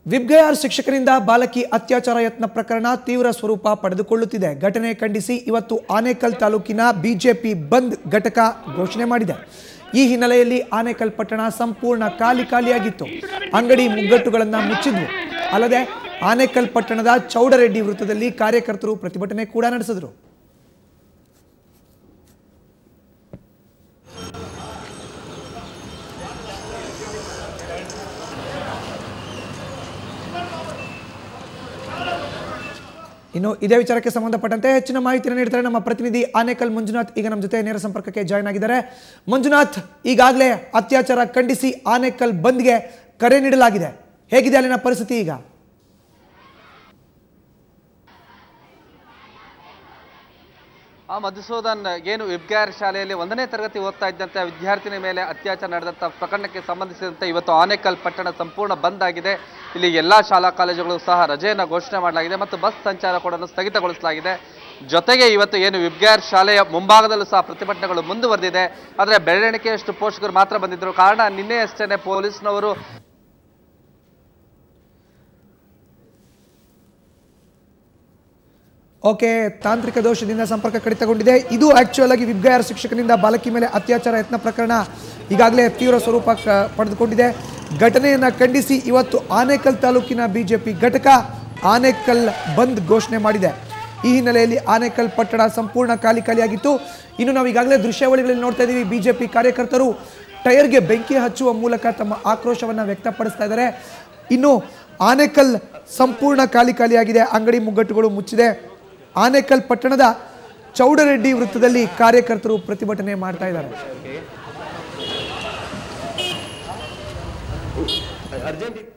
VIBGYOR ಶಿಕ್ಷಕರಿಂದ ಬಾಲಕಿ ಅತ್ಯಾಚಾರ ಯತ್ನ ಪ್ರಕರಣ ತೀವ್ರ ಸ್ವರೂಪ ಪಡೆದುಕೊಳ್ಳುತ್ತಿದೆ ಘಟನೆ ಖಂಡಿಸಿ ಇವತ್ತು ಆನೇಕಲ್ ತಾಲೂಕಿನ ಬಿಜೆಪಿ ಬಂದ್ ಘಟಕ ಘೋಷಣೆ ಮಾಡಿದೆ ಈ ಹಿನ್ನೆಲೆಯಲ್ಲಿ ಆನೇಕಲ್ ಪಟ್ಟಣ ಸಂಪೂರ್ಣ ಖಾಲಿ ಖಾಲಿಯಾಗಿತ್ತು ಅಂಗಡಿ ಮುಗ್ಗಟ್ಟುಗಳನ್ನು ಮುಚ್ಚಿದ್ವು ಅಲ್ಲದೆ ಆನೇಕಲ್ ಪಟ್ಟಣದ ಚೌಡರೆಡ್ಡಿ ವೃತ್ತದಲ್ಲಿ ಕಾರ್ಯಕರ್ತರು ಪ್ರತಿಭಟನೆ ಕೂಡ ನಡೆಸಿದರು ಇನ್ನು ಇದೇ ವಿಚಾರಕ್ಕೆ ಸಂಬಂಧಪಟ್ಟಂತೆ ಹೆಚ್ಚಿನ ಮಾಹಿತಿಯನ್ನು ನೀಡ್ತಾರೆ ನಮ್ಮ ಪ್ರತಿನಿಧಿ ಆನೇಕಲ್ ಮಂಜುನಾಥ್ ಈಗ ನಮ್ಮ ಜೊತೆ ನೇರ ಸಂಪರ್ಕಕ್ಕೆ ಜಾಯ್ನ್ ಆಗಿದ್ದಾರೆ ಮಂಜುನಾಥ್ ಈಗಾಗಲೇ ಅತ್ಯಾಚಾರ ಖಂಡಿಸಿ ಆನೇಕಲ್ ಬಂದ್ಗೆ ಕರೆ ನೀಡಲಾಗಿದೆ ಹೇಗಿದೆ ಅಲ್ಲಿನ ಪರಿಸ್ಥಿತಿ ಈಗ ಆ ಮಧುಸೂದನ್ ಏನು ವಿಬ್ಗ್ಯಾರ್ ಶಾಲೆಯಲ್ಲಿ ಒಂದನೇ ತರಗತಿ ಓದ್ತಾ ಇದ್ದಂಥ ವಿದ್ಯಾರ್ಥಿನಿ ಮೇಲೆ ಅತ್ಯಾಚಾರ ನಡೆದಂಥ ಪ್ರಕರಣಕ್ಕೆ ಸಂಬಂಧಿಸಿದಂತೆ ಇವತ್ತು ಆನೇಕಲ್ ಪಟ್ಟಣ ಸಂಪೂರ್ಣ ಬಂದ್ ಆಗಿದೆ ಇಲ್ಲಿ ಎಲ್ಲಾ ಶಾಲಾ ಕಾಲೇಜುಗಳು ಸಹ ರಜೆಯನ್ನು ಘೋಷಣೆ ಮಾಡಲಾಗಿದೆ ಮತ್ತು ಬಸ್ ಸಂಚಾರ ಕೂಡ ಸ್ಥಗಿತಗೊಳಿಸಲಾಗಿದೆ ಜೊತೆಗೆ ಇವತ್ತು ಏನು ವಿಬ್ಗ್ಯಾರ್ ಶಾಲೆಯ ಮುಂಭಾಗದಲ್ಲೂ ಸಹ ಪ್ರತಿಭಟನೆಗಳು ಮುಂದುವರೆದಿದೆ ಆದರೆ ಬೆರಳೆಣಿಕೆಯಷ್ಟು ಪೋಷಕರು ಮಾತ್ರ ಬಂದಿದ್ದರು ಕಾರಣ ನಿನ್ನೆ ಅಷ್ಟೇ ಪೊಲೀಸ್ನವರು ಓಕೆ ತಾಂತ್ರಿಕ ದೋಷದಿಂದ ಸಂಪರ್ಕ ಕಡಿತಗೊಂಡಿದೆ ಇದು ಆಕ್ಚುಯಲ್ ಆಗಿ ವಿಬ್ಗಯಾರ್ ಶಿಕ್ಷಕನಿಂದ ಬಾಲಕಿ ಮೇಲೆ ಅತ್ಯಾಚಾರ ಯತ್ನ ಪ್ರಕರಣ ಈಗಾಗಲೇ ತೀವ್ರ ಸ್ವರೂಪ ಕ- ಪಡೆದುಕೊಂಡಿದೆ ಘಟನೆಯನ್ನು ಖಂಡಿಸಿ ಇವತ್ತು ಆನೇಕಲ್ ತಾಲೂಕಿನ ಬಿಜೆಪಿ ಘಟಕ ಆನೇಕಲ್ ಬಂದ್ ಘೋಷಣೆ ಮಾಡಿದೆ ಈ ಹಿನ್ನೆಲೆಯಲ್ಲಿ ಆನೇಕಲ್ ಪಟ್ಟಣ ಸಂಪೂರ್ಣ ಖಾಲಿ ಖಾಲಿಯಾಗಿತ್ತು ಇನ್ನು ನಾವು ಈಗಾಗಲೇ ದೃಶ್ಯಾವಳಿಗಳಲ್ಲಿ ನೋಡ್ತಾ ಇದ್ದೀವಿ ಬಿಜೆಪಿ ಕಾರ್ಯಕರ್ತರು ಟೈರ್ಗೆ ಬೆಂಕಿ ಹಚ್ಚುವ ಮೂಲಕ ತಮ್ಮ ಆಕ್ರೋಶವನ್ನು ವ್ಯಕ್ತಪಡಿಸ್ತಾ ಇದ್ದಾರೆ ಇನ್ನು ಆನೇಕಲ್ ಸಂಪೂರ್ಣ ಖಾಲಿ ಖಾಲಿಯಾಗಿದೆ ಅಂಗಡಿ ಮುಗ್ಗಟ್ಟುಗಳು ಮುಚ್ಚಿದೆ ಆನೇಕಲ್ ಪಟ್ಟಣದ ಚೌಡರೆಡ್ಡಿ ವೃತ್ತದಲ್ಲಿ ಕಾರ್ಯಕರ್ತರು ಪ್ರತಿಭಟನೆ ಮಾಡ್ತಾ ಇದ್ದಾರೆ ಅರ್ಜೆಂಟ್